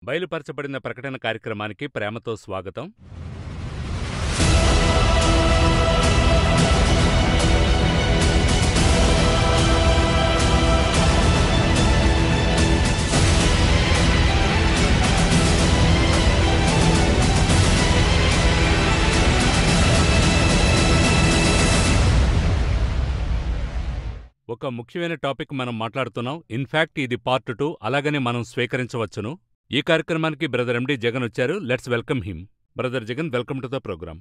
బయలుపరచబడిన ప్రకటన కార్యక్రమానికి ప్రేమతో స్వాగతం ఒక ముఖ్యమైన టాపిక్ మనం మాట్లాడుతున్నాం ఇన్ఫాక్ట్ ఇది పార్ట్ టూ అలాగని మనం స్వీకరించవచ్చును ఈ కార్యక్రమానికి బ్రదర్ ఎండి జగన్ వచ్చారు let's welcome him brother Jagan welcome to the program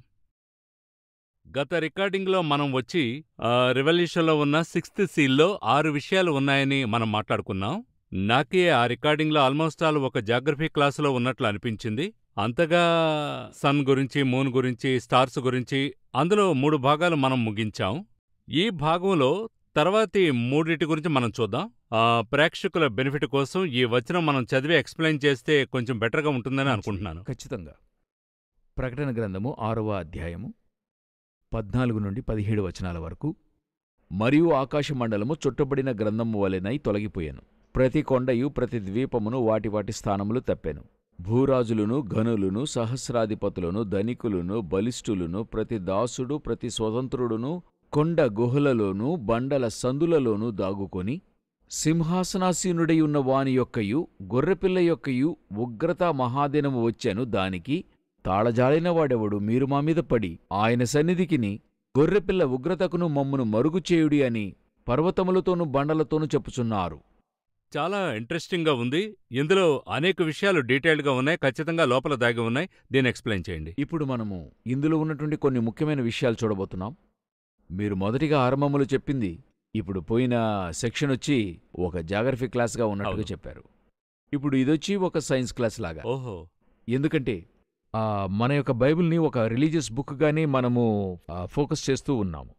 గత రికార్డింగ్లో మనం వచ్చి ఆ, రివల్యూషన్లో ఉన్న సిక్స్త్ సీల్లో ఆరు విషయాలు ఉన్నాయని మనం మాట్లాడుకున్నాం నాకే ఆ రికార్డింగ్లో ఆల్మోస్ట్ ఆల్ ఒక జాగ్రఫీ క్లాసులో ఉన్నట్లు అనిపించింది అంతగా సన్ గురించి మూన్ గురించి స్టార్స్ గురించి అందులో మూడు భాగాలు మనం ముగించాం ఈ భాగంలో తర్వాతి మూడిటి గురించి మనం చూద్దాం ఆ, ప్రేక్షకుల బెనిఫిట్ కోసం ఈ వచనం మనం చదివి ఎక్స్ప్లెయిన్ చేస్తే కొంచెం బెటర్గా ఉంటుందని అనుకుంటున్నాను ఖచ్చితంగా ప్రకటన గ్రంథము ఆరవ అధ్యాయము పద్నాలుగు నుండి పదిహేడు వచనాల వరకు మరియు ఆకాశమండలము చుట్టబడిన గ్రంథము వలెనై తొలగిపోయాను ప్రతి కొండయు ప్రతి ద్వీపమును వాటి వాటి స్థానములు తప్పెను భూరాజులును ఘనులును సహస్రాధిపతులను ధనికులును బలిష్ఠులును ప్రతి దాసుడు ప్రతి స్వతంత్రుడును కొండ గుహలలోనూ బండల సందులలోనూ దాగుకొని సింహాసనాసీనుడై ఉన్న వాని యొక్కయు గొర్రెపిల్ల యొక్కయు ఉగ్రత మహాదినము వచ్చాను దానికి తాళజాలిన వాడెవడు మీరు మా మీద పడి ఆయన సన్నిధికిని గొర్రెపిల్ల ఉగ్రతకును మమ్మును మరుగు చేయుడి అని పర్వతములతోనూ బండలతోనూ చెప్పుచున్నారు చాలా ఇంట్రెస్టింగ్గా ఉంది ఇందులో అనేక విషయాలు డీటెయిల్డ్గా ఉన్నాయి ఖచ్చితంగా లోపల దాగి ఉన్నాయి దీన్ని ఎక్స్ప్లెయిన్ చేయండి ఇప్పుడు మనము ఇందులో ఉన్నటువంటి కొన్ని ముఖ్యమైన విషయాలు చూడబోతున్నాం మీరు మొదటిగా ఆరంభములు చెప్పింది ఇప్పుడు పోయిన సెక్షన్ వచ్చి ఒక జాగ్రఫీ క్లాస్గా ఉన్నట్టుగా అవును. చెప్పారు ఇప్పుడు ఇదొచ్చి ఒక సైన్స్ క్లాస్ లాగా ఓహో ఎందుకంటే ఆ, మన యొక్క బైబిల్ని ఒక రిలీజియస్ బుక్గానే మనము ఆ, ఫోకస్ చేస్తూ ఉన్నాము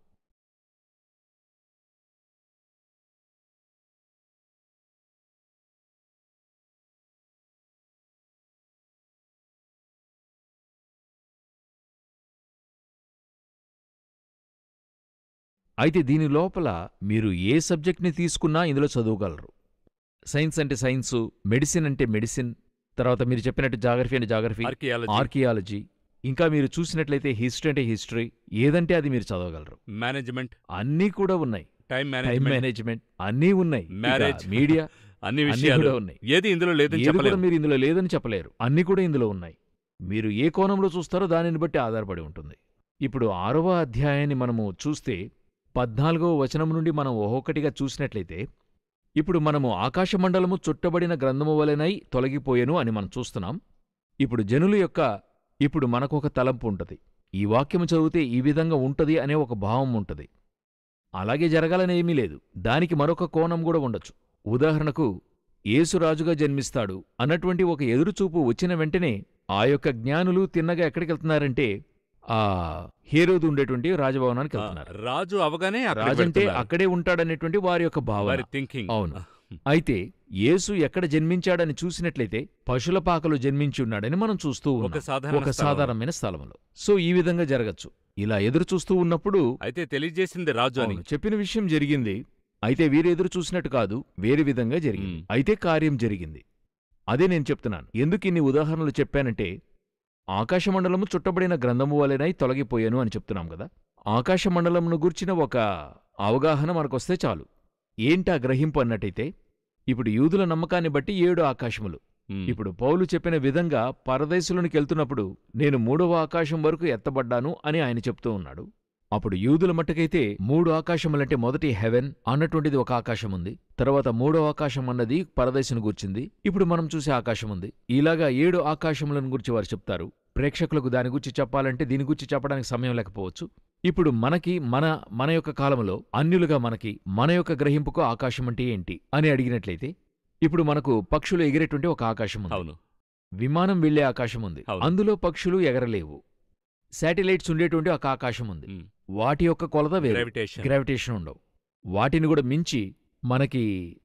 అయితే దీని లోపల మీరు ఏ సబ్జెక్ట్ని తీసుకున్నా ఇందులో చదవగలరు సైన్స్ అంటే సైన్సు మెడిసిన్ అంటే మెడిసిన్ తర్వాత మీరు చెప్పినట్టు జాగ్రఫీ అంటే జాగ్రఫీ ఆర్కియాలజీ ఆర్కియాలజీ ఇంకా మీరు చూసినట్లయితే హిస్టరీ అంటే హిస్టరీ ఏదంటే అది మీరు చదవగలరు మేనేజ్మెంట్ అన్నీ కూడా ఉన్నాయి టైం టైం మేనేజ్మెంట్ మేనేజ్మెంట్ అన్నీ ఉన్నాయి ఇక Marriage. మీడియా అన్ని అన్నీ విషయాలు కూడా ఉన్నాయి ఏది ఇందులో లేదని ఏది కూడా చెప్పలేము మీరు ఇందులో లేదని చెప్పలేరు అన్నీ కూడా ఇందులో ఉన్నాయి మీరు ఏ కోణంలో చూస్తారో దానిని బట్టి ఆధారపడి ఉంటుంది ఇప్పుడు ఆరవ అధ్యాయాన్ని మనము చూస్తే పద్నాలుగవ వచనం నుండి మనం ఒక్కొక్కటిగా చూసినట్లయితే ఇప్పుడు మనము ఆకాశమండలము చుట్టబడిన గ్రంథము వలెనై తొలగిపోయెను అని మనం చూస్తున్నాం ఇప్పుడు జనుల యొక్క ఇప్పుడు మనకొక తలంపు ఉంటది ఈ వాక్యము చదివితే ఈ విధంగా ఉంటది అనే ఒక భావం ఉంటది అలాగే జరగాలని ఏమీ లేదు దానికి మరొక కోణం కూడా ఉండొచ్చు ఉదాహరణకు యేసు రాజుగా జన్మిస్తాడు అన్నటువంటి ఒక ఎదురుచూపు వచ్చిన వెంటనే ఆ యొక్క జ్ఞానులు తిన్నగా ఎక్కడికెళ్తున్నారంటే ఆ హేరోదు ఉండేటువంటి రాజభవనానికి ఆ, వెళ్తున్నారు రాజు అవగానే అక్కడికి రాజంటే వెళ్తున్నారు. అక్కడే ఉంటాడనేటువంటి వారి యొక్క భావన వారి థింకింగ్ అవును. అయితే యేసు ఎక్కడ జన్మించాడని చూసినట్లయితే పశుల పాకలో జన్మించి ఉన్నాడని మనం చూస్తూ ఒక ఉన్నాం సాధారణ ఒక స్థలంలో. సాధారణమైన స్థలంలో సో ఈ విధంగా జరగచ్చు ఇలా ఎదురు చూస్తూ ఉన్నప్పుడు అయితే తెలియజేసింది రాజు అని అవును, చెప్పిన విషయం జరిగింది అయితే వీరెదురు చూసినట్టు కాదు వేరే విధంగా జరిగింది మ్. అయితే కార్యం జరిగింది అదే నేను చెప్తున్నాను ఎందుకు ఇన్ని ఉదాహరణలు చెప్పానంటే ఆకాశమండలము చుట్టబడిన గ్రంథము వలెనై తొలగిపోయాను అని చెప్తున్నాం కదా ఆకాశమండలమును గూర్చిన ఒక అవగాహన మనకొస్తే చాలు ఏంటా గ్రహింపు అన్నట్టయితే ఇప్పుడు యూదుల నమ్మకాన్ని బట్టి ఏడు ఆకాశములు మ్. ఇప్పుడు పౌలు చెప్పిన విధంగా పరదేశులోనికి వెళ్తున్నప్పుడు నేను మూడవ ఆకాశం వరకు ఎత్తబడ్డాను అని ఆయన చెప్తూ ఉన్నాడు అప్పుడు యూదుల మట్టుకైతే మూడు ఆకాశములంటే మొదటి హెవెన్ అన్నటువంటిది ఒక ఆకాశం ఉంది తర్వాత మూడో ఆకాశం అన్నది పరదేశుని గూర్చింది ఇప్పుడు మనం చూసే ఆకాశం ఉంది ఇలాగా ఏడు ఆకాశములను గురించి వారు చెప్తారు ప్రేక్షకులకు దాని గురించి చెప్పాలంటే దీని గురించి చెప్పడానికి సమయం లేకపోవచ్చు ఇప్పుడు మనకి మన మన యొక్క కాలంలో అన్యులుగా మనకి మన యొక్క గ్రహింపుకు ఆకాశం అంటే ఏంటి అని అడిగినట్లయితే ఇప్పుడు మనకు పక్షులు ఎగిరేటువంటి ఒక ఆకాశం ఉంది అవును విమానం వెళ్లే ఆకాశం ఉంది అవును. అందులో పక్షులు ఎగరలేవు శాటిలైట్స్ ఉండేటువంటి ఒక ఆకాశం ఉంది మ్. వాటి యొక్క కొలత వేరు గ్రావిటేషన్ గ్రావిటేషన్ ఉండవు వాటిని కూడా మించి మనకి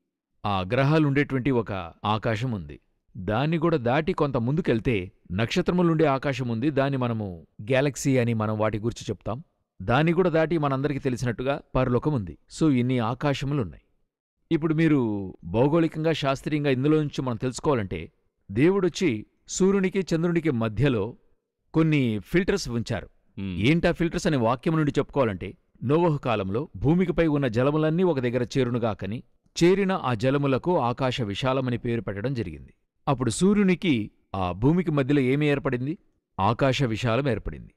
ఆ గ్రహాలు ఉండేటువంటి ఒక ఆకాశం ఉంది దాన్ని కూడా దాటి కొంత ముందుకెళ్తే నక్షత్రములుండే ఆకాశం ఉంది దాన్ని మనము గ్యాలక్సీ అని మనం వాటి గురించి చెప్తాం దాన్ని కూడా దాటి మనందరికీ తెలిసినట్టుగా పరలోకం ఉంది సో ఇన్ని ఆకాశములున్నాయి ఇప్పుడు మీరు భౌగోళికంగా శాస్త్రీయంగా ఇందులో నుంచి మనం తెలుసుకోవాలంటే దేవుడొచ్చి సూర్యునికి చంద్రునికి మధ్యలో కొన్ని ఫిల్టర్స్ ఉంచారు ఉమ్, ఏంటా ఫిల్టర్స్ అనే వాక్యం నుండి చెప్పుకోవాలంటే నోవహు కాలంలో భూమికిపై ఉన్న జలములన్నీ ఒక దగ్గర చేరునుగాకని చేరిన ఆ జలములకు ఆకాశ విశాలమని పేరు పెట్టడం జరిగింది అప్పుడు సూర్యునికి ఆ భూమికి మధ్యలో ఏమి ఏర్పడింది ఆకాశ విశాలం ఏర్పడింది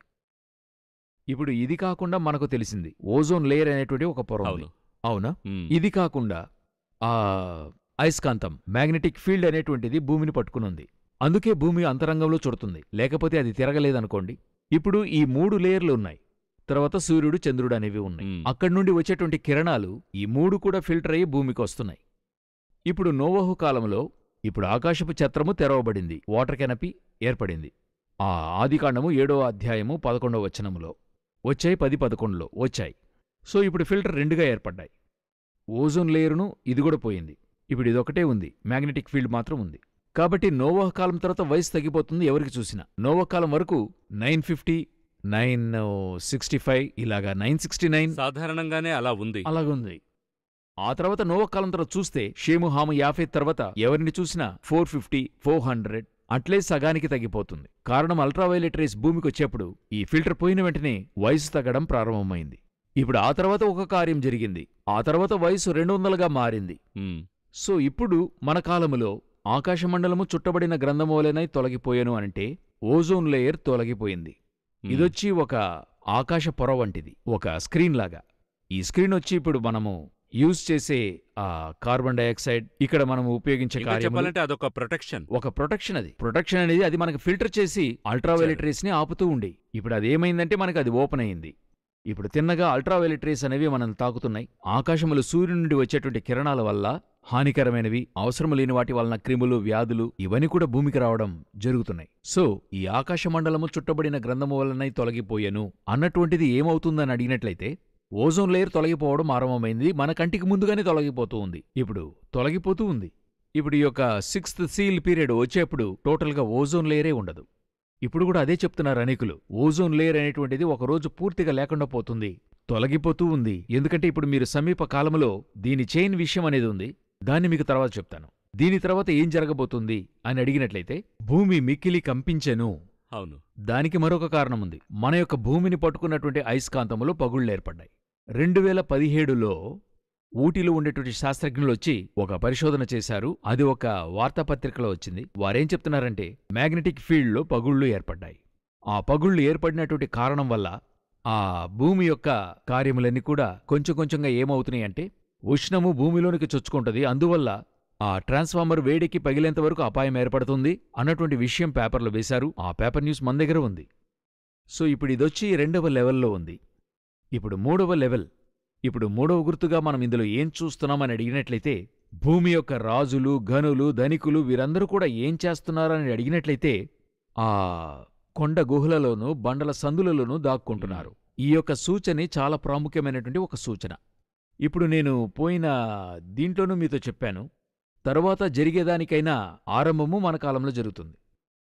ఇప్పుడు ఇది కాకుండా మనకు తెలిసింది ఓజోన్ లేయర్ అనేటువంటి ఒక పొర ఉంది అవును అవునా ఉమ్, ఇది కాకుండా ఆ అయస్కాంతం మ్యాగ్నెటిక్ ఫీల్డ్ అనేటువంటిది భూమిని పట్టుకునుంది అందుకే భూమి అంతరంగంలో చుడుతుంది లేకపోతే అది తిరగలేదనుకోండి ఇప్పుడు ఈ మూడు లేయర్లు ఉన్నాయి తర్వాత సూర్యుడు చంద్రుడు అనేవి ఉన్నాయి మ్మ్. అక్కడి నుండి వచ్చేటువంటి కిరణాలు ఈ మూడు కూడా ఫిల్టర్ అయ్యి భూమికి వస్తున్నాయి ఇప్పుడు నోవహు కాలంలో ఇప్పుడు ఆకాశపు ఛత్రము తెరవబడింది వాటర్ కెనపి ఏర్పడింది ఆ ఆదికాండము ఏడో అధ్యాయము పదకొండవ వచనములో వచ్చాయి పది పదకొండులో వచ్చాయి సో ఇప్పుడు ఫిల్టర్ రెండుగా ఏర్పడ్డాయి ఓజోన్ లేయరును ఇది కూడా పోయింది ఇప్పుడు ఇదొకటే ఉంది మ్యాగ్నెటిక్ ఫీల్డ్ మాత్రం ఉంది కాబట్టి నోవాహ కాలం తర్వాత వయసు తగ్గిపోతుంది ఎవరికి చూసినా నోవాహ కాలం వరకు nine fifty nine sixty five ఇలాగా నైన్ సిక్స్టీ నైన్ సాధారణంగానే అలా ఉంది అలాగుంది ఆ తర్వాత నోవహ కాలం తర్వాత చూస్తే షేము హాము యాఫే తర్వాత ఎవరిని చూసినా ఫోర్ ఫిఫ్టీ ఫోర్ హండ్రెడ్ అట్లే సగానికి తగ్గిపోతుంది కారణం అల్ట్రావైలెట్ రేస్ భూమికి వచ్చేప్పుడు ఈ ఫిల్టర్ పోయిన వెంటనే వయసు తగ్గడం ప్రారంభమైంది ఇప్పుడు ఆ తర్వాత ఒక కార్యం జరిగింది ఆ తర్వాత వయసు రెండు వందలుగా మారింది ఉమ్, సో ఇప్పుడు మన కాలములో ఆకాశమండలము చుట్టబడిన గ్రంథము వలెనై తొలగిపోయాను అంటే ఓజోన్ లేయర్ తొలగిపోయింది ఉమ్, ఇదొచ్చి ఒక ఆకాశ పొర వంటిది ఒక స్క్రీన్ లాగా ఈ స్క్రీన్ వచ్చి ఇప్పుడు మనము యూజ్ చేసే ఆ కార్బన్ డైఆక్సైడ్ ఇక్కడ మనము ఉపయోగించే ఇంకా కార్యములు చెప్పాలంటే అదొక ప్రొటెక్షన్ ఒక ప్రొటెక్షన్ అది ప్రొటెక్షన్ అనేది అది మనకి ఫిల్టర్ చేసి అల్ట్రావైలెట్ రేస్ ని ఆపుతూ ఉండి ఇప్పుడు అది ఏమైందంటే మనకి అది ఓపెన్ అయింది ఇప్పుడు తిన్నగా అల్ట్రావైలెట్ రేస్ అనేవి మనల్ని తాకుతున్నాయి ఆకాశములు సూర్యుని నుండి వచ్చేటువంటి కిరణాల వల్ల హానికరమైనవి అవసరం లేని వాటి వలన క్రిములు వ్యాధులు ఇవన్నీ కూడా భూమికి రావడం జరుగుతున్నాయి సో ఈ ఆకాశ మండలము చుట్టబడిన గ్రంథము వలనై తొలగిపోయెను అన్నటువంటిది ఏమవుతుందని అడిగినట్లయితే ఓజోన్ లేయర్ తొలగిపోవడం ఆరంభమైంది మన కంటికి ముందుగానే తొలగిపోతూ ఉంది ఇప్పుడు తొలగిపోతూ ఉంది ఇప్పుడు ఈ యొక్క సిక్స్త్ సీల్ పీరియడ్ వచ్చేప్పుడు టోటల్గా ఓజోన్ లేయరే ఉండదు ఇప్పుడు కూడా అదే చెప్తున్నారు అనేకులు ఓజోన్ లేయర్ అనేటువంటిది ఒకరోజు పూర్తిగా లేకుండా పోతుంది తొలగిపోతూ ఉంది ఎందుకంటే ఇప్పుడు మీరు సమీప కాలంలో దీని చైన్ విషయం అనేది ఉంది దాన్ని మీకు తర్వాత చెప్తాను దీని తర్వాత ఏం జరగబోతుంది అని అడిగినట్లయితే భూమి మిక్కిలి కంపించెను అవును దానికి మరొక కారణం ఉంది మన యొక్క భూమిని పట్టుకున్నటువంటి అయస్కాంతములో పగుళ్ళు ఏర్పడ్డాయి రెండు వేల పదిహేడులో ఊటీలో ఉండేటువంటి శాస్త్రజ్ఞులు వచ్చి ఒక పరిశోధన చేశారు అది ఒక వార్తాపత్రికలో వచ్చింది వారేం చెప్తున్నారంటే మ్యాగ్నెటిక్ ఫీల్డ్లో పగుళ్ళు ఏర్పడ్డాయి ఆ పగుళ్ళు ఏర్పడినటువంటి కారణం వల్ల ఆ భూమి యొక్క కార్యములన్నీ కూడా కొంచెం కొంచెంగా ఏమవుతున్నాయి అంటే ఉష్ణము భూమిలోనికి చొచ్చుకుంటది అందువల్ల ఆ ట్రాన్స్ఫార్మర్ వేడికి పగిలేంత వరకు అపాయం ఏర్పడుతుంది అన్నటువంటి విషయం పేపర్లో వేశారు ఆ పేపర్ న్యూస్ మన దగ్గర ఉంది సో ఇప్పుడు ఇదొచ్చి రెండవ లెవెల్లో ఉంది ఇప్పుడు మూడవ లెవెల్ ఇప్పుడు మూడవ గుర్తుగా మనం ఇందులో ఏం చూస్తున్నామని అడిగినట్లయితే భూమి యొక్క రాజులు గనులు ధనికులు వీరందరూ కూడా ఏం చేస్తున్నారని అడిగినట్లయితే ఆ కొండ గుహలలోనూ బండల సందులలోనూ దాక్కుంటున్నారు ఈ యొక్క సూచన చాలా ప్రాముఖ్యమైనటువంటి ఒక సూచన ఇప్పుడు నేను పోయిన దీంట్లోనూ మీతో చెప్పాను తరువాత జరిగేదానికైనా ఆరంభము మన కాలంలో జరుగుతుంది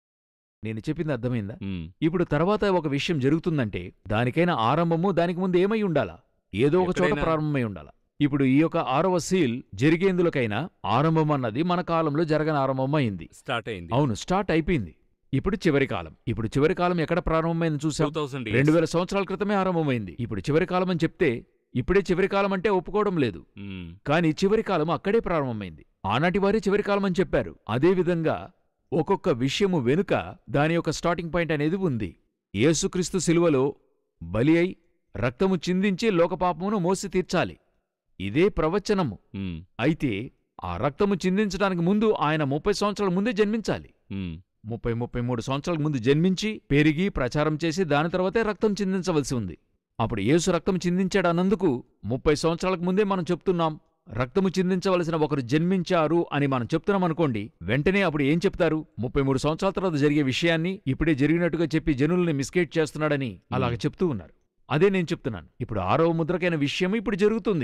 నేను చెప్పింది అర్థమైందా ఉమ్, ఇప్పుడు తర్వాత ఒక విషయం జరుగుతుందంటే దానికైనా ఆరంభము దానికి ముందు ఏమై ఉండాలా ఏదో ఒక చోట ఎక్కడైనా- ప్రారంభమై ఉండాలా ఇప్పుడు ఈ యొక్క ఆరవ సీల్ జరిగేందులకైనా ఆరంభం అన్నది మన కాలంలో జరగని ఆరంభమైంది స్టార్ట్ అయింది అవును స్టార్ట్ అయిపోయింది ఇప్పుడు చివరి కాలం ఇప్పుడు చివరి కాలం ఎక్కడ ప్రారంభమైంది టూ చూసాం థౌసండ్ రెండు వేల సంవత్సరాల క్రితమే ఆరంభమైంది ఇప్పుడు చివరి కాలం అని చెప్తే ఇప్పుడే చివరి కాలం అంటే ఒప్పుకోవడం లేదు కానీ చివరి కాలం అక్కడే ప్రారంభమైంది ఆనాటి వారే చివరి కాలం అని చెప్పారు అదేవిధంగా ఒక్కొక్క విషయము వెనుక దాని యొక్క స్టార్టింగ్ పాయింట్ అనేది ఉంది యేసుక్రీస్తు శిలువలో బలి అయి రక్తము చిందించి లోకపాపమును మోసి తీర్చాలి ఇదే ప్రవచనము అయితే ఆ రక్తము చిందించడానికి ముందు ఆయన ముప్పై సంవత్సరాల ముందే జన్మించాలి ముప్పై ముప్పై మూడు సంవత్సరాల ముందు జన్మించి పెరిగి ప్రచారం చేసి దాని తర్వాతే రక్తం చిందించవలసి ఉంది అప్పుడు యేసు రక్తం చిందించాడు అన్నందుకు ముప్పై సంవత్సరాలకు ముందే మనం చెప్తున్నాం రక్తము చిందించవలసిన ఒకరు జన్మించారు అని మనం చెప్తున్నాం అనుకోండి వెంటనే అప్పుడు ఏం చెప్తారు ముప్పై మూడు సంవత్సరాల తర్వాత జరిగే విషయాన్ని ఇప్పుడే జరిగినట్టుగా చెప్పి జనుల్ని మిస్కేట్ చేస్తున్నాడని అలాగ చెప్తూ ఉన్నారు అదే నేను చెప్తున్నాను ఇప్పుడు ఆరవ ముద్రకైన విషయం ఇప్పుడు జరుగుతుంది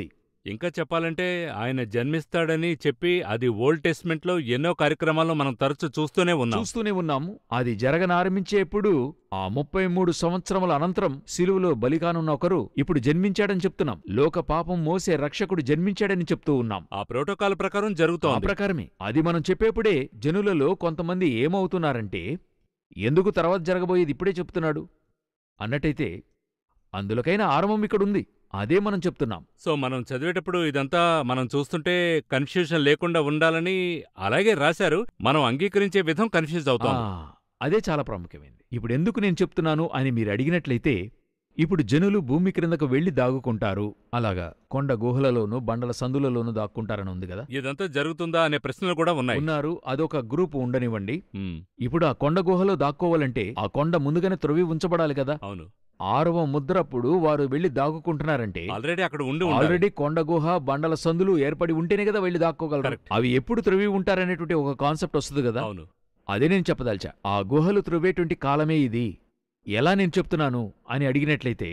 ఇంకా చెప్పాలంటే ఆయన జన్మిస్తాడని చెప్పి అది ఓల్డ్ టెస్ట్మెంట్లో ఎన్నో కార్యక్రమాల్లో మనం తరచూ చూస్తూనే ఉన్నాం చూస్తూనే ఉన్నాము అది జరగనారంభించేప్పుడు ఆ ముప్పై మూడు సంవత్సరముల అనంతరం సిలువలో బలికానున్న ఒకరు ఇప్పుడు జన్మించాడని చెప్తున్నాం లోక పాపం మోసే రక్షకుడు జన్మించాడని చెప్తూ ఉన్నాం ఆ ప్రోటోకాల్ ప్రకారం ఆ జరుగుతోంది ప్రకారమే అది మనం చెప్పేప్పుడే జనులలో కొంతమంది ఏమవుతున్నారంటే ఎందుకు తర్వాత జరగబోయేది ఇప్పుడే చెప్తున్నాడు అన్నట్టయితే అందులోకైనా ఆరంభం ఇక్కడుంది అదే మనం చెప్తున్నాం సో మనం చదివేటప్పుడు ఇదంతా మనం చూస్తుంటే కన్ఫ్యూజన్ లేకుండా ఉండాలని అలాగే రాశారు మనం అంగీకరించే విధం కన్ఫ్యూజ్ అవుతాం ఆ, అదే చాలా ప్రాముఖ్యమైనది ఇప్పుడు ఎందుకు నేను చెప్తున్నాను అని మీరు అడిగినట్లయితే ఇప్పుడు జనులు భూమి క్రిందకు వెళ్లి దాగుకుంటారు అలాగా కొండ గుహలలోనూ బండల సందులలోనూ దాక్కుంటారని ఉంది కదా ఇదంతా జరుగుతుందా అనే ప్రశ్నలు కూడా ఉన్నాయి ఉన్నారు అదొక గ్రూప్ ఉండనివ్వండి ఉమ్, ఇప్పుడు ఆ కొండ గుహలో దాక్కోవాలంటే ఆ కొండ ముందుగానే త్రొవి ఉంచబడాలి కదా అవును ఆరవ ముద్రప్పుడు వారు వెళ్లి దాగుకుంటున్నారంటే ఆల్రెడీ అక్కడ ఉండి ఉండాలి ఆల్రెడీ కొండ గుహ బండల సందులు ఏర్పడి ఉంటేనే కదా వెళ్లి దాక్కోగలరు Correct. అవి ఎప్పుడు త్రొవి ఉంటారనేటువంటి ఒక కాన్సెప్ట్ వస్తుంది కదా అవును అదే నేను చెప్పదల్చా ఆ గుహలు త్రువ్వేటువంటి కాలమే ఇది ఎలా నేను చెప్తున్నాను అని అడిగినట్లయితే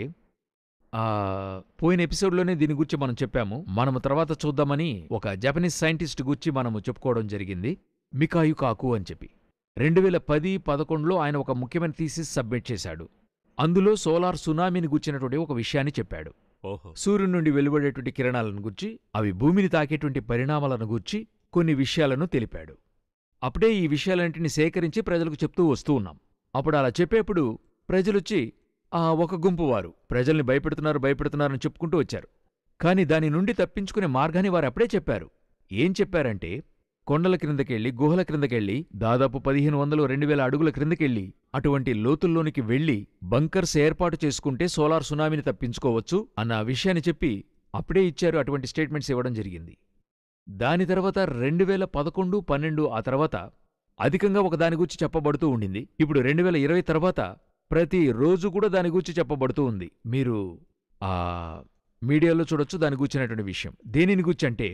ఆ పోయిన ఎపిసోడ్లోనే దీని గురించి మనం చెప్పాము మనము తర్వాత చూద్దామని ఒక జపనీస్ సైంటిస్ట్ గురించి మనము చెప్పుకోవడం జరిగింది మికాయు కాకు అని చెప్పి రెండు వేల పది పదకొండులో ఆయన ఒక ముఖ్యమైన థీసిస్ సబ్మిట్ చేశాడు అందులో సోలార్ సునామీని గుచ్చినటువంటి ఒక విషయాన్ని చెప్పాడు ఓహో సూర్యుని నుండి వెలువడేటువంటి కిరణాలను గూర్చి అవి భూమిని తాకేటువంటి పరిణామాలను గూర్చి కొన్ని విషయాలను తెలిపాడు అప్పుడే ఈ విషయాలన్నింటినీ సేకరించి ప్రజలకు చెప్తూ వస్తూ ఉన్నాం అప్పుడు అలా చెప్పేప్పుడు ప్రజలొచ్చి ఆ ఒక గుంపు వారు ప్రజల్ని భయపెడుతున్నారు భయపెడుతున్నారని చెప్పుకుంటూ వచ్చారు కాని దాని నుండి తప్పించుకునే మార్గాన్ని వారు అప్పుడే చెప్పారు ఏం చెప్పారంటే కొండల క్రిందకెళ్ళి గుహల క్రిందకెళ్ళి దాదాపు పదిహేను వందలు రెండు వేల అడుగుల క్రిందకెళ్ళి అటువంటి లోతుల్లోనికి వెళ్లి బంకర్స్ ఏర్పాటు చేసుకుంటే సోలార్ సునామీని తప్పించుకోవచ్చు అన్న విషయాన్ని చెప్పి అప్పుడే ఇచ్చారు అటువంటి స్టేట్మెంట్స్ ఇవ్వడం జరిగింది దాని తర్వాత రెండు వేల పదకొండు పన్నెండు ఆ తర్వాత అధికంగా ఒక దాని గురించి చెప్పబడుతూ ఉండింది ఇప్పుడు రెండు వేల ఇరవై తర్వాత ప్రతి రోజు కూడా దాని గురించి చెప్పబడుతూ ఉంది మీరు ఆ మీడియాలో చూడొచ్చు దాని గూర్చినటువంటి విషయం దేనిని గూర్చి అంటే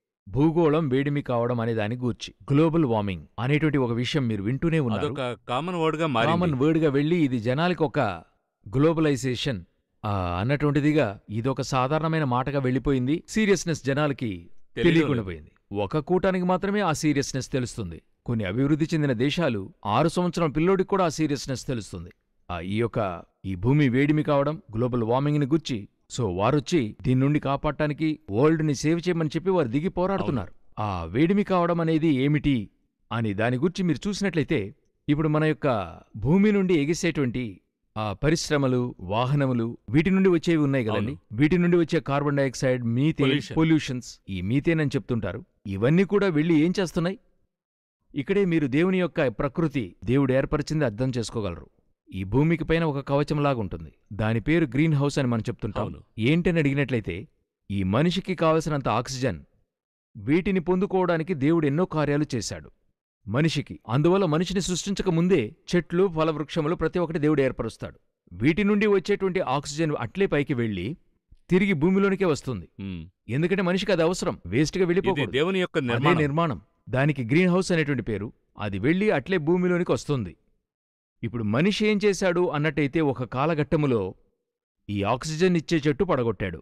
భూగోళం వేడిమి కావడం అనే దాని గూర్చి గ్లోబల్ వార్మింగ్ అనేటువంటి ఒక విషయం మీరు వింటూనే ఉన్నారు అదొక కామన్ వర్డ్ గా మారింది కామన్ వర్డ్గా వెళ్ళి ఇది జనాలకి ఒక గ్లోబలైజేషన్ ఆ, అన్నటువంటిదిగా ఇదొక సాధారణమైన మాటగా వెళ్ళిపోయింది సీరియస్నెస్ జనాలకి తెలీదు. తెలియకుండా పోయింది ఒక కూటానికి మాత్రమే ఆ సీరియస్నెస్ తెలుస్తుంది కొన్ని అభివృద్ధి చెందిన దేశాలు ఆరు సంవత్సరం పిల్లోడికి కూడా ఆ సీరియస్నెస్ తెలుస్తుంది ఆ ఈ యొక్క ఈ భూమి వేడిమి కావడం గ్లోబల్ వార్మింగ్ని గుర్చి సో వారొచ్చి దీని నుండి కాపాడటానికి వరల్డ్ని సేవ్ చేయమని చెప్పి వారు దిగి పోరాడుతున్నారు ఆ వేడిమి కావడం అనేది ఏమిటి అని దాని గురించి మీరు చూసినట్లయితే ఇప్పుడు మన యొక్క భూమి నుండి ఎగిసేటువంటి ఆ పరిశ్రమలు వాహనములు వీటి నుండి వచ్చేవి ఉన్నాయి కదండి వీటి నుండి వచ్చే carbon dioxide methane Pollution. Pollutions ఈ మీథేన్ అని చెప్తుంటారు ఇవన్నీ కూడా వెళ్ళి ఏం చేస్తున్నాయి ఇక్కడే మీరు దేవుని యొక్క ప్రకృతి దేవుడు ఏర్పరిచింది అర్థం చేసుకోగలరు ఈ భూమికి పైన ఒక కవచంలాగా ఉంటుంది దాని పేరు గ్రీన్ హౌస్ అని మనం చెప్తుంటాం అవును. ఏంటని అడిగినట్లయితే ఈ మనిషికి కావలసినంత ఆక్సిజన్ వీటిని పొందుకోవడానికి దేవుడు ఎన్నో కార్యాలు చేశాడు మనిషికి అందువల్ల మనిషిని సృష్టించక ముందే చెట్లు ఫలవృక్షములు ప్రతి ఒక్కటి దేవుడు ఏర్పరుస్తాడు వీటి నుండి వచ్చేటువంటి ఆక్సిజన్ అట్లే పైకి వెళ్ళి తిరిగి భూమిలోనికే వస్తుంది ఉమ్. ఎందుకంటే మనిషికి అది అవసరం వేస్ట్గా ఇది వెళ్ళిపోకూడదు దేవుని యొక్క అదే నిర్మాణం నిర్మాణం దానికి గ్రీన్ హౌస్ అనేటువంటి పేరు అది వెళ్ళి అట్లే భూమిలోనికి వస్తుంది ఇప్పుడు మనిషి ఏం చేశాడు అన్నట్టయితే ఒక కాలఘట్టములో ఈ ఆక్సిజన్ ఇచ్చే చెట్టు పడగొట్టాడు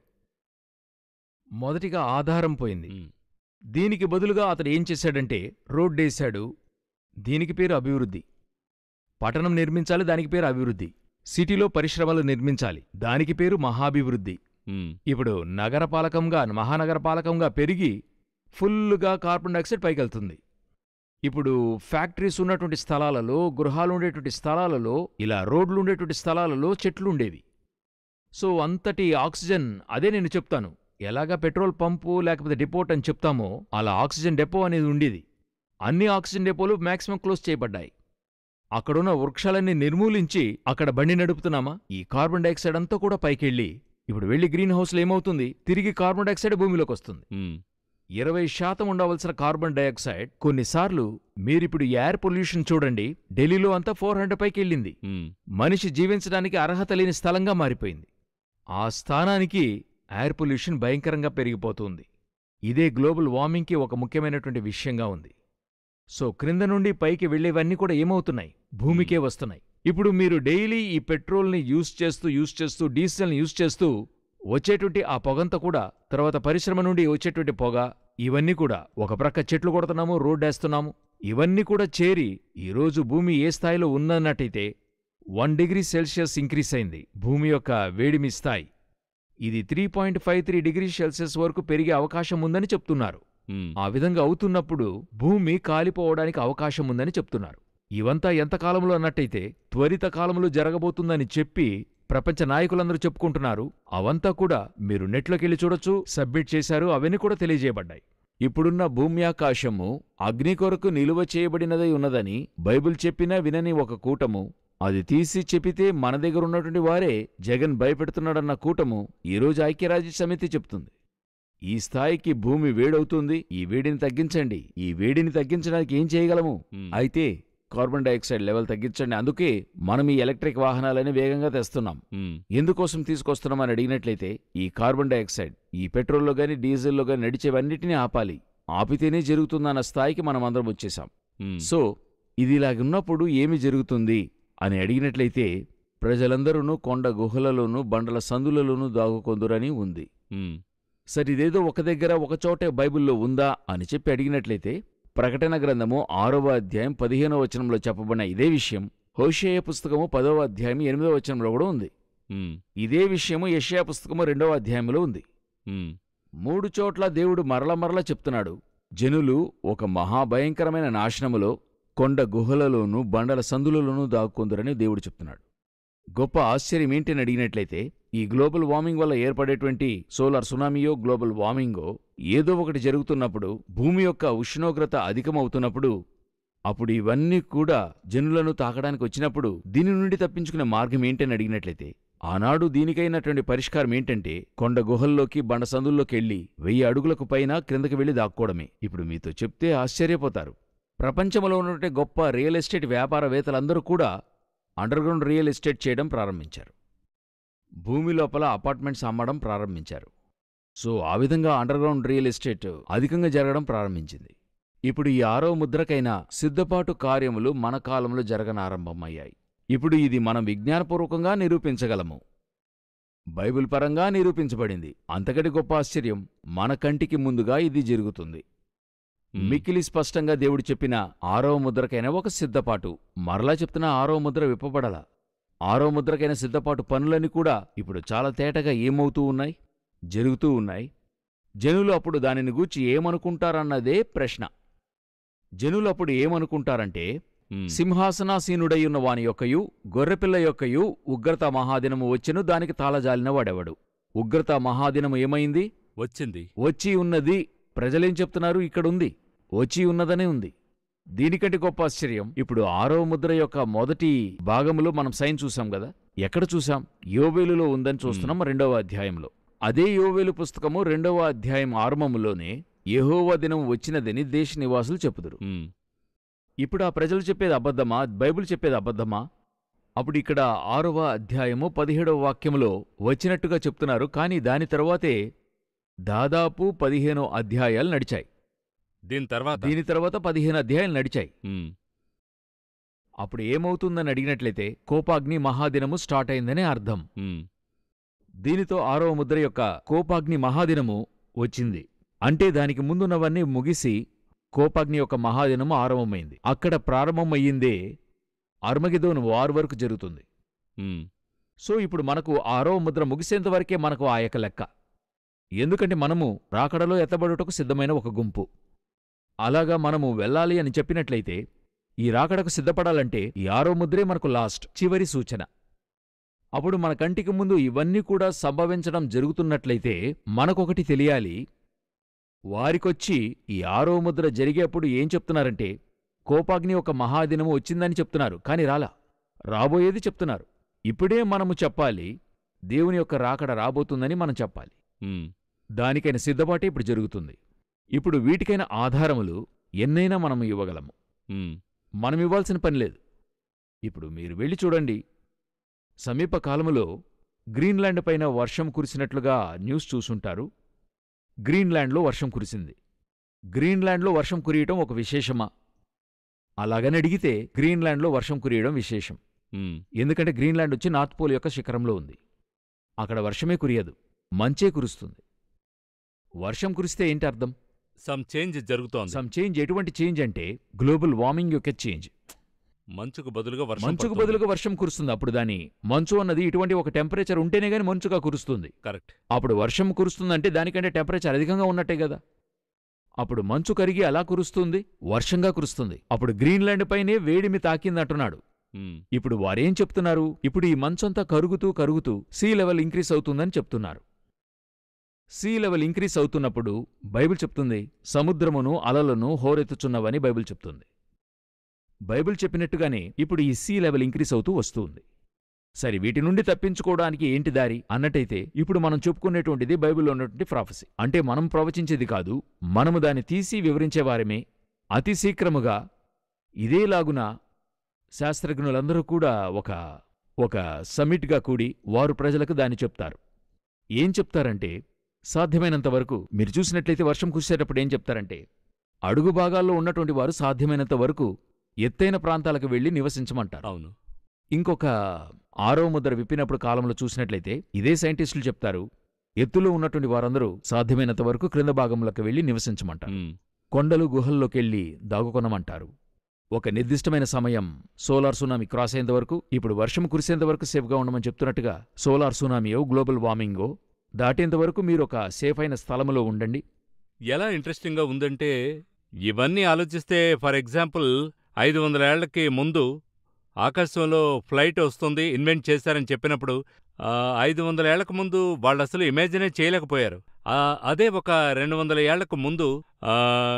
మొదటిగా ఆధారం పోయింది ఉమ్. దీనికి బదులుగా అతడు ఏం చేశాడంటే రోడ్డేశాడు దీనికి పేరు అభివృద్ధి పట్టణం నిర్మించాలి దానికి పేరు అభివృద్ధి సిటీలో పరిశ్రమలు నిర్మించాలి దానికి పేరు మహాభివృద్ధి ఉమ్. ఇప్పుడు నగరపాలకంగా మహానగరపాలకంగా పెరిగి ఫుల్లుగా కార్బన్ డైఆక్సైడ్ పైకెళ్తుంది ఇప్పుడు ఫ్యాక్టరీస్ ఉన్నటువంటి స్థలాలలో గృహాలు ఉండేటువంటి స్థలాలలో ఇలా రోడ్లు ఉండేటువంటి స్థలాలలో చెట్లు ఉండేవి సో అంతటి ఆక్సిజన్ అదే నేను చెప్తాను ఎలాగా పెట్రోల్ పంపు లేకపోతే డిపోట్ అని చెప్తామో అలా ఆక్సిజన్ డెపో అనేది ఉండేది అన్ని ఆక్సిజన్ డెపోలు మాక్సిమం క్లోజ్ చేయబడ్డాయి అక్కడున్న వృక్షాలన్నీ నిర్మూలించి అక్కడ బండి నడుపుతున్నామా ఈ కార్బన్ డైఆక్సైడ్ అంతా కూడా పైకెళ్ళి ఇప్పుడు వెళ్ళి గ్రీన్ హౌస్లో ఏమవుతుంది తిరిగి కార్బన్ డైఆక్సైడ్ భూమిలోకి వస్తుంది ఉమ్. ఇరవై శాతం ఉండవలసిన కార్బన్ డైఆక్సైడ్ కొన్నిసార్లు మీరిప్పుడు ఎయిర్ పొల్యూషన్ చూడండి ఢిల్లీలో అంతా ఫోర్ హండ్రెడ్ పైకి వెళ్ళింది ఉమ్. మనిషి జీవించడానికి అర్హత లేని స్థలంగా మారిపోయింది ఆ స్థానానికి ఎయిర్ పొల్యూషన్ భయంకరంగా పెరిగిపోతుంది ఇదే గ్లోబల్ వార్మింగ్కి ఒక ముఖ్యమైనటువంటి విషయంగా ఉంది సో క్రింద నుండి పైకి వెళ్ళేవన్నీ కూడా ఏమవుతున్నాయి భూమికే వస్తున్నాయి ఇప్పుడు మీరు డైలీ ఈ పెట్రోల్ని యూజ్ చేస్తూ యూజ్ చేస్తూ డీజిల్ని యూజ్ చేస్తూ వచ్చేటువంటి ఆ పొగంతా కూడా తర్వాత పరిశ్రమ నుండి వచ్చేటువంటి పొగ ఇవన్నీ కూడా ఒక ప్రక్క చెట్లు కొడుతున్నాము రోడ్డేస్తున్నాము ఇవన్నీ కూడా చేరి ఈరోజు భూమి ఏ స్థాయిలో ఉందన్నట్టయితే వన్ డిగ్రీ సెల్సియస్ ఇంక్రీస్ అయింది భూమి యొక్క వేడిమి స్థాయి ఇది three point five three degree Celsius వరకు పెరిగే అవకాశం ఉందని చెప్తున్నారు ఉమ్, ఆ విధంగా అవుతున్నప్పుడు భూమి కాలిపోవడానికి అవకాశం ఉందని చెప్తున్నారు ఇవంతా ఎంతకాలంలో అన్నట్టయితే త్వరిత కాలంలో జరగబోతుందని చెప్పి ప్రపంచ నాయకులందరూ చెప్పుకుంటున్నారు అవంతా కూడా మీరు నెట్లోకెళ్ళి చూడొచ్చు సబ్మిట్ చేశారు అవన్నీ కూడా తెలియజేయబడ్డాయి ఇప్పుడున్న భూమ్యాకాశము అగ్ని కొరకు నిలువ చేయబడినదై ఉన్నదని బైబిల్ చెప్పినా వినని ఒక కూటము అది తీసి చెప్పితే మన దగ్గర ఉన్నటువంటి వారే జగన్ భయపెడుతున్నాడన్న కూటము ఈరోజు ఐక్యరాజ్య సమితి చెప్తుంది ఈ స్థాయికి భూమి వేడవుతుంది ఈ వేడిని తగ్గించండి ఈ వేడిని తగ్గించడానికి ఏం చేయగలము ఉమ్, అయితే కార్బన్ డైఆక్సైడ్ లెవెల్ తగ్గించండి అందుకే మనం ఈ ఎలక్ట్రిక్ వాహనాలని వేగంగా తెస్తున్నాం ఉమ్, ఎందుకోసం తీసుకొస్తున్నామని అడిగినట్లయితే ఈ కార్బన్ డైఆక్సైడ్ ఈ పెట్రోల్లో గాని డీజిల్లో గాని నడిచేవన్నిటినీ ఆపాలి ఆపితేనే జరుగుతుందన్న స్థాయికి మనం అందరం వచ్చేసాం ఉమ్, సో ఇది ఇలాగున్నప్పుడు ఏమి జరుగుతుంది అని అడిగినట్లయితే ప్రజలందరూ కొండ గుహలలోనూ బండల సందులలోనూ దాగుకొందురని ఉంది ఉమ్, సరే ఇదేదో ఒక దగ్గర ఒక చోటే బైబిల్లో ఉందా అని చెప్పి అడిగినట్లయితే ప్రకటన గ్రంథము ఆరవ అధ్యాయం పదిహేనవ వచనంలో చెప్పబడిన ఇదే విషయం హోషేయ పుస్తకము పదవ అధ్యాయం ఎనిమిదవ వచనంలో కూడా ఉంది ఉమ్, ఇదే విషయము యెషయా పుస్తకము రెండవ అధ్యాయంలో ఉంది ఉమ్, మూడు చోట్ల దేవుడు మరల మరల చెప్తున్నాడు జనులు ఒక మహాభయంకరమైన నాశనములో కొండ గుహలలోనూ బండల సందులలోనూ దాక్కుందరని దేవుడు చెప్తున్నాడు గొప్ప ఆశ్చర్యం ఏంటని అడిగినట్లయితే ఈ గ్లోబల్ వార్మింగ్ వల్ల ఏర్పడేటువంటి సోలార్ సునామీయో గ్లోబల్ వార్మింగో ఏదో ఒకటి జరుగుతున్నప్పుడు భూమి యొక్క ఉష్ణోగ్రత అధికమవుతున్నప్పుడు అప్పుడు ఇవన్నీ కూడా జనులను తాకడానికి వచ్చినప్పుడు దీని నుండి తప్పించుకునే మార్గం ఏంటని అడిగినట్లయితే ఆనాడు దీనికైనటువంటి పరిష్కారం ఏంటంటే కొండ గుహల్లోకి బండ సందుల్లోకి వెళ్లి వెయ్యి అడుగులకు పైన క్రిందకి వెళ్లి దాక్కోవడమే ఇప్పుడు మీతో చెప్తే ఆశ్చర్యపోతారు ప్రపంచంలో ఉన్నటువంటి గొప్ప రియల్ ఎస్టేట్ వ్యాపారవేత్తలందరూ కూడా అండర్గ్రౌండ్ రియల్ ఎస్టేట్ చేయడం ప్రారంభించారు భూమి లోపల అపార్ట్మెంట్స్ అమ్మడం ప్రారంభించారు సో ఆ విధంగా అండర్గ్రౌండ్ రియల్ ఎస్టేట్ అధికంగా జరగడం ప్రారంభించింది ఇప్పుడు ఈ ఆరో ముద్రకైన సిద్ధపాటు కార్యములు మన కాలంలో జరగనారంభమయ్యాయి ఇప్పుడు ఇది మనం విజ్ఞానపూర్వకంగా నిరూపించగలము బైబిల్ పరంగా నిరూపించబడింది అంతకటి గొప్ప ఆశ్చర్యం మన కంటికి ముందుగా ఇది జరుగుతుంది ఉమ్, మిక్కిలి స్పష్టంగా దేవుడు చెప్పిన ఆరవ ముద్రకైన ఒక సిద్ధపాటు మరలా చెప్తున్న ఆరవ ముద్ర విప్పబడల ఆరవ ముద్రకైన సిద్ధపాటు పనులన్నీ కూడా ఇప్పుడు చాలా తేటగా ఏమవుతూ ఉన్నాయి జరుగుతూ ఉన్నాయి జనులు అప్పుడు దానిని గూర్చి ఏమనుకుంటారన్నదే ప్రశ్న జనులు అప్పుడు ఏమనుకుంటారంటే ఉమ్, సింహాసనాసీనుడై ఉన్న వాని యొక్కయు గొర్రెపిల్ల యొక్కయు ఉగ్రత మహాదినము వచ్చెను దానికి తాళజాలిన వాడెవడు ఉగ్రత మహాదినము ఏమైంది వచ్చింది వచ్చి ఉన్నది ప్రజలేం చెప్తున్నారు ఇక్కడుంది వచ్చి ఉన్నదనే ఉంది దీనికంటే గొప్ప ఆశ్చర్యం ఇప్పుడు ఆరో ముద్ర యొక్క మొదటి భాగములో మనం సైన్ చూసాం కదా ఎక్కడ చూసాం యోవేలులో ఉందని చూస్తున్నాం రెండవ అధ్యాయంలో అదే యోవేలు పుస్తకము రెండవ అధ్యాయం ఆరంభములోనే యెహోవా దినం వచ్చినదని దేశ నివాసులు చెప్పుదురు ఉమ్, ఇప్పుడు ఆ ప్రజలు చెప్పేది అబద్ధమా బైబిల్ చెప్పేది అబద్ధమా అప్పుడు ఇక్కడ ఆరవ అధ్యాయము పదిహేడవ వాక్యములో వచ్చినట్టుగా చెప్తున్నారు కానీ దాని తరువాతే దాదాపు పదిహేను అధ్యాయాలు నడిచాయి దీని తర్వాత దీని తర్వాత పదిహేను అధ్యాయాలు నడిచాయి ఉమ్, అప్పుడు ఏమవుతుందని అడిగినట్లయితే కోపాగ్ని మహాదినము స్టార్ట్ అయిందనే అర్థం ఉమ్, దీనితో ఆరవ ముద్ర యొక్క కోపాగ్ని మహాదినము వచ్చింది అంటే దానికి ముందున్నవన్నీ ముగిసి కోపాగ్ని యొక్క మహాదినము ఆరంభమైంది అక్కడ ప్రారంభమయ్యిందే అర్మగిదోను వార్ వరకు జరుగుతుంది ఉమ్, సో ఇప్పుడు మనకు ఆరవ ముద్ర ముగిసేంత వరకే మనకు ఆ యొక్క లెక్క ఎందుకంటే మనము రాకడలో ఎత్తబడుటకు సిద్ధమైన ఒక గుంపు అలాగా మనము వెళ్ళాలి అని చెప్పినట్లయితే ఈ రాకడకు సిద్ధపడాలంటే ఈ ఆరో ముద్రే మనకు లాస్ట్ చివరి సూచన అప్పుడు మన కంటికి ముందు ఇవన్నీ కూడా సంభవించడం జరుగుతున్నట్లయితే మనకొకటి తెలియాలి వారికొచ్చి ఈ ఆరో ముద్ర జరిగేప్పుడు ఏం చెప్తున్నారంటే కోపాగ్ని ఒక మహాదినము వచ్చిందని చెప్తున్నారు కాని రాలా రాబోయేది చెప్తున్నారు ఇప్పుడే మనము చెప్పాలి దేవుని యొక్క రాకడ రాబోతుందని మనం చెప్పాలి ఉమ్, దానికైన సిద్ధపాటే ఇప్పుడు జరుగుతుంది ఇప్పుడు వీటికైన ఆధారములు ఎన్నైనా మనం ఇవ్వగలము ఉమ్, మనం ఇవ్వాల్సిన పని లేదు ఇప్పుడు మీరు వెళ్ళి చూడండి సమీప కాలములో గ్రీన్లాండ్ పైన వర్షం కురిసినట్లుగా న్యూస్ చూసుంటారు గ్రీన్లాండ్లో వర్షం కురిసింది గ్రీన్లాండ్లో వర్షం కురియటం ఒక విశేషమా అలాగని అడిగితే గ్రీన్లాండ్లో వర్షం కురియడం విశేషం ఉమ్, ఎందుకంటే గ్రీన్లాండ్ వచ్చి నార్త్ పోల్ యొక్క శిఖరంలో ఉంది అక్కడ వర్షమే కురియదు మంచే కురుస్తుంది వర్షం కురిస్తే ఏంటి అర్థం సమ్ చేంజ్ జరుగుతోంది సమ్ చేంజ్ ఎటువంటి చేంజ్ అంటే గ్లోబల్ వార్మింగ్ యొక్క చేంజ్ మంచుకు బదులుగా వర్షం మంచుకు పడుతోంది. బదులుగా వర్షం కురుస్తుంది అప్పుడు దాని మంచు అన్నది ఇటువంటి ఒక టెంపరేచర్ ఉంటేనే గాని మంచుగా కురుస్తుంది కరెక్ట్ అప్పుడు వర్షం కురుస్తుందంటే దానికంటే టెంపరేచర్ అధికంగా ఉన్నట్టే కదా అప్పుడు మంచు కరిగి అలా కురుస్తుంది వర్షంగా కురుస్తుంది అప్పుడు గ్రీన్లాండ్ పైనే వేడిమి తాకిందంటున్నాడు ఉమ్, ఇప్పుడు వారేం చెప్తున్నారు ఇప్పుడు ఈ మంచంతా కరుగుతూ కరుగుతూ సీ లెవెల్ ఇంక్రీస్ అవుతుందని చెప్తున్నారు సీ లెవెల్ ఇంక్రీస్ అవుతున్నప్పుడు బైబిల్ చెప్తుంది సముద్రమును అలలను హోరెత్తుచున్నవని బైబిల్ చెప్తుంది బైబిల్ చెప్పినట్టుగానే ఇప్పుడు ఈ సీ లెవెల్ ఇంక్రీస్ అవుతూ వస్తుంది సరే వీటి నుండి తప్పించుకోవడానికి ఏంటి దారి అన్నట్టయితే ఇప్పుడు మనం చెప్పుకునేటువంటిది బైబిల్లో ఉన్నటువంటి ప్రాఫెసీ అంటే మనం ప్రవచించేది కాదు మనము దాన్ని తీసి వివరించేవారమే అతి శీఘ్రముగా ఇదేలాగున శాస్త్రజ్ఞులందరూ కూడా ఒక ఒక సమిట్గా కూడి వారు ప్రజలకు దాన్ని చెప్తారు ఏం చెప్తారంటే సాధ్యమైనంత వరకు మీరు చూసినట్లయితే వర్షం కురిసేటప్పుడు ఏం చెప్తారంటే అడుగు భాగాల్లో ఉన్నటువంటి వారు సాధ్యమైనంత వరకు ఎత్తైన ప్రాంతాలకు వెళ్లి నివసించమంటారు అవును ఇంకొక ఆరో ముద్ర విప్పినప్పుడు కాలంలో చూసినట్లయితే ఇదే సైంటిస్టులు చెప్తారు ఎత్తులో ఉన్నటువంటి వారందరూ సాధ్యమైనంత వరకు క్రింద భాగంలోకి వెళ్లి నివసించమంటారు ఉమ్, కొండలు గుహల్లోకెళ్ళి దాగుకొనమంటారు ఒక నిర్దిష్టమైన సమయం సోలార్ సునామీ క్రాస్ అయ్యేంత వరకు ఇప్పుడు వర్షం కురిసేంత వరకు సేఫ్గా ఉండమని చెప్తున్నట్టుగా సోలార్ సునామీయో గ్లోబల్ వార్మింగో దాటేంత వరకు మీరు ఒక సేఫ్ అయిన స్థలములో ఉండండి ఎలా ఇంట్రెస్టింగ్గా ఉందంటే ఇవన్నీ ఆలోచిస్తే ఫర్ ఎగ్జాంపుల్ ఐదు వందల ఏళ్లకి ముందు ఆకాశంలో ఫ్లైట్ వస్తుంది ఇన్వెంట్ చేశారని చెప్పినప్పుడు ఆ, ఐదు వందల ఏళ్లకు ముందు వాళ్ళు అసలు ఇమాజినే చేయలేకపోయారు ఆ, అదే ఒక రెండు వందల ఏళ్లకు ముందు ఆ,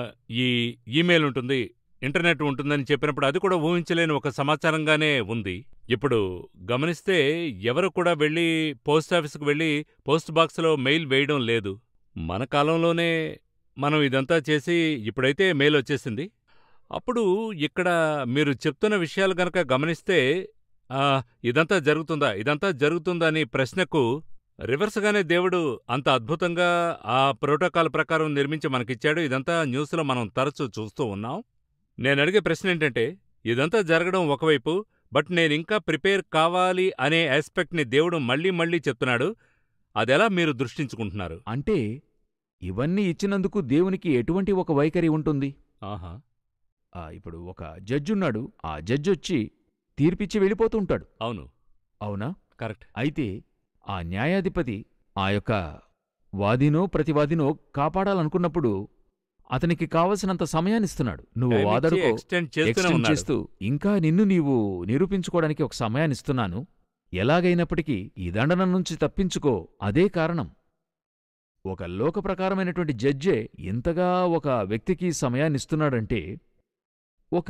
ఈ ఈమెయిల్ ఉంటుంది ఇంటర్నెట్ ఉంటుందని చెప్పినప్పుడు అది కూడా ఊహించలేని ఒక సమాచారంగానే ఉంది ఇప్పుడు గమనిస్తే ఎవరు కూడా వెళ్ళి పోస్ట్ ఆఫీస్కి వెళ్ళి పోస్ట్ బాక్స్లో మెయిల్ వేయడం లేదు మన కాలంలోనే మనం ఇదంతా చేసి ఇప్పుడైతే మెయిల్ వచ్చేసింది అప్పుడు ఇక్కడ మీరు చెప్తున్న విషయాలు గనక గమనిస్తే ఆ, ఇదంతా జరుగుతుందా ఇదంతా జరుగుతుందా అని ప్రశ్నకు రివర్స్గానే దేవుడు అంత అద్భుతంగా ఆ ప్రోటోకాల్ ప్రకారం నిర్మించి మనకిచ్చాడు ఇదంతా న్యూస్లో మనం తరచూ చూస్తూ ఉన్నాం నేను అడిగే ప్రశ్న ఏంటంటే ఇదంతా జరగడం ఒకవైపు బట్ నేనింకా ప్రిపేర్ కావాలి అనే ఆస్పెక్ట్ని దేవుడు మళ్ళీ మళ్ళీ చెప్తున్నాడు అదెలా మీరు దృష్టించుకుంటున్నారు అంటే ఇవన్నీ ఇచ్చినందుకు దేవునికి ఎటువంటి ఒక వైఖరి ఉంటుంది ఆహా ఆ, ఇప్పుడు ఒక జడ్జి ఉన్నాడు ఆ జడ్జి వచ్చి తీర్పిచ్చి వెళ్ళిపోతూ ఉంటాడు అవును అవునా కరెక్ట్ అయితే ఆ న్యాయాధిపతి ఆ యొక్క వాదినో ప్రతివాదినో కాపాడాలనుకున్నప్పుడు అతనికి కావలసినంత సమయాన్నిస్తున్నాడు నువ్వు టైం ఇచ్చి వాదడుకో ఎక్స్టెండ్ చేస్తూనే ఎక్స్టెండ్ ఉన్నాడు చేస్తూ ఇంకా నిన్ను నీవు నిరూపించుకోవడానికి ఒక సమయాన్నిస్తున్నాను ఎలాగైనప్పటికీ ఈ దండన నుంచి తప్పించుకో అదే కారణం ఒక లోక ప్రకారమైనటువంటి జడ్జే ఇంతగా ఒక వ్యక్తికి సమయాన్నిస్తున్నాడంటే ఒక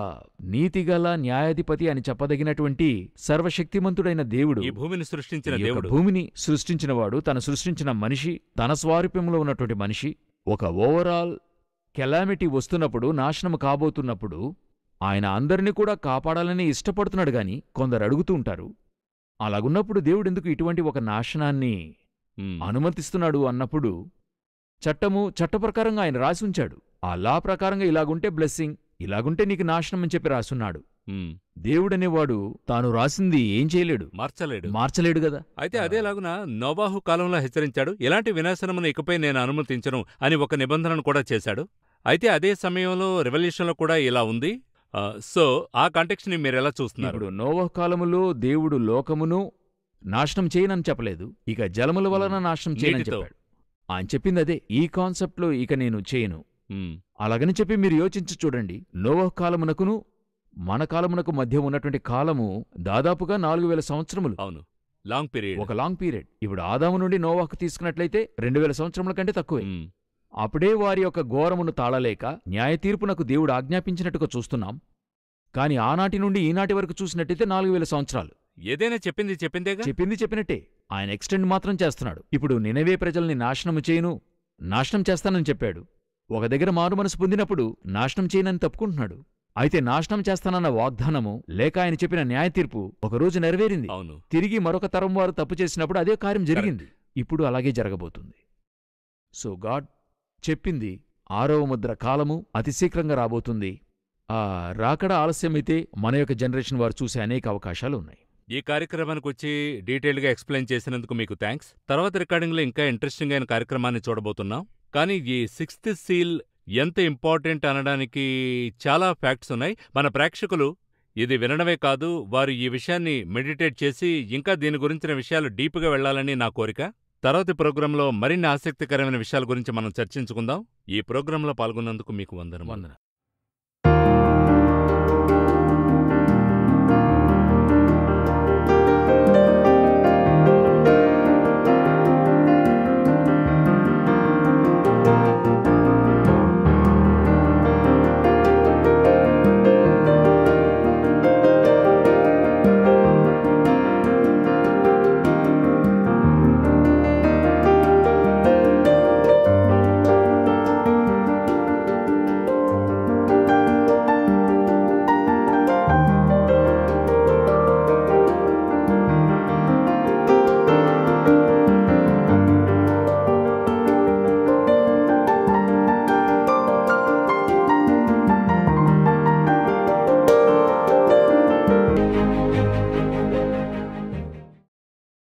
నీతిగల న్యాయాధిపతి అని చెప్పదగినటువంటి సర్వశక్తిమంతుడైన దేవుడు ఈ భూమిని సృష్టించిన ఈ యొక్క దేవుడు భూమిని సృష్టించినవాడు తను సృష్టించిన మనిషి తన స్వారూప్యంలో ఉన్నటువంటి మనిషి ఒక ఓవరాల్ కెలామిటీ వస్తున్నప్పుడు నాశనం కాబోతున్నప్పుడు ఆయన అందరినీ కూడా కాపాడాలని ఇష్టపడుతున్నాడు గాని కొందరు అడుగుతూ ఉంటారు అలాగున్నప్పుడు దేవుడెందుకు ఇటువంటి ఒక నాశనాన్ని ఉమ్, అనుమతిస్తున్నాడు అన్నప్పుడు చట్టము చట్టప్రకారంగా ఆయన రాసి ఉంచాడు ఆ లా ప్రకారంగా ఇలాగుంటే బ్లెస్సింగ్ ఇలాగుంటే నీకు నాశనం అని చెప్పి రాసున్నాడు ఉమ్, దేవుడనేవాడు తాను రాసింది ఏం చేయలేడు మార్చలేడు మార్చలేడు గదా అయితే అదేలాగున నోబాహు కాలంలో హెచ్చరించాడు ఎలాంటి వినాశనమును ఇకపై నేను అనుమతించను అని ఒక నిబంధనను కూడా చేశాడు అయితే అదే సమయంలో రెవల్యూషన్లో కూడా ఇలా ఉంది ఆ, సో ఆ కాంటెక్స్ట్ ని మీరు ఎలా చూస్తున్నారు ఇప్పుడు నోవహ్ కాలములో దేవుడు లోకమును నాశనం చేయనని చెప్పలేదు ఇక జలముల వలన నాశనం చేయనని నీటితో. చెప్పాడు ఆయన చెప్పింది అదే ఈ కాన్సెప్ట్లో ఇక నేను చేయను ఉమ్, అలాగని చెప్పి మీరు యోచించి చూడండి నోవహ్ కాలమునకును మన కాలమునకు మధ్య ఉన్నటువంటి కాలము దాదాపుగా నాలుగు వేల సంవత్సరములు అవును లాంగ్ పీరియడ్ ఒక లాంగ్ పీరియడ్ ఇప్పుడు ఆదాము నుండి నోవాహ్కు తీసుకున్నట్లయితే రెండు వేల సంవత్సరముల కంటే తక్కువే ఉమ్, అప్పుడే వారి యొక్క ఘోరమును తాళలేక న్యాయ తీర్పునకు దేవుడు ఆజ్ఞాపించినట్టుగా చూస్తున్నాం కాని ఆనాటి నుండి ఈనాటి వరకు చూసినట్టయితే నాలుగు వేల సంవత్సరాలు ఏదైనా చెప్పింది చెప్పిందేగా చెప్పింది చెప్పినట్టే ఆయన ఎక్స్టెండ్ మాత్రం చేస్తున్నాడు ఇప్పుడు నినవే ప్రజల్ని నాశనము చేయను నాశనం చేస్తానని చెప్పాడు ఒక దగ్గర మారు మనసు పొందినప్పుడు నాశనం చేయనని తప్పుకుంటున్నాడు అయితే నాశనం చేస్తానన్న వాగ్దానము లేక ఆయన చెప్పిన న్యాయ తీర్పు ఒకరోజు నెరవేరింది అవును తిరిగి మరొక తరం వారు తప్పు చేసినప్పుడు అదే కార్యం జరిగింది ఇప్పుడు అలాగే జరగబోతుంది సో గాడ్ చెప్పింది ఆరవ ముద్ర కాలము అతి శీఘ్రంగా రాబోతుంది ఆ రాకడ ఆలస్యమైతే మన యొక్క జనరేషన్ వారు చూసే అనేక అవకాశాలు ఉన్నాయి ఈ కార్యక్రమానికి వచ్చి డీటెయిల్గా ఎక్స్ప్లెయిన్ చేసినందుకు మీకు థ్యాంక్స్ తర్వాత రికార్డింగ్లో ఇంకా ఇంట్రెస్టింగ్ అయిన కార్యక్రమాన్ని చూడబోతున్నాం కానీ ఈ సిక్స్త్ సీల్ ఎంత ఇంపార్టెంట్ అనడానికి చాలా ఫ్యాక్ట్స్ ఉన్నాయి మన ప్రేక్షకులు ఇది వినడమే కాదు వారు ఈ విషయాన్ని మెడిటేట్ చేసి ఇంకా దీని గురించిన విషయాలు డీప్గా వెళ్ళాలని నా కోరిక తర్వాతి ప్రోగ్రాంలో మరిన్ని ఆసక్తికరమైన విషయాల గురించి మనం చర్చించుకుందాం ఈ ప్రోగ్రాంలో పాల్గొన్నందుకు మీకు వందనములు వందన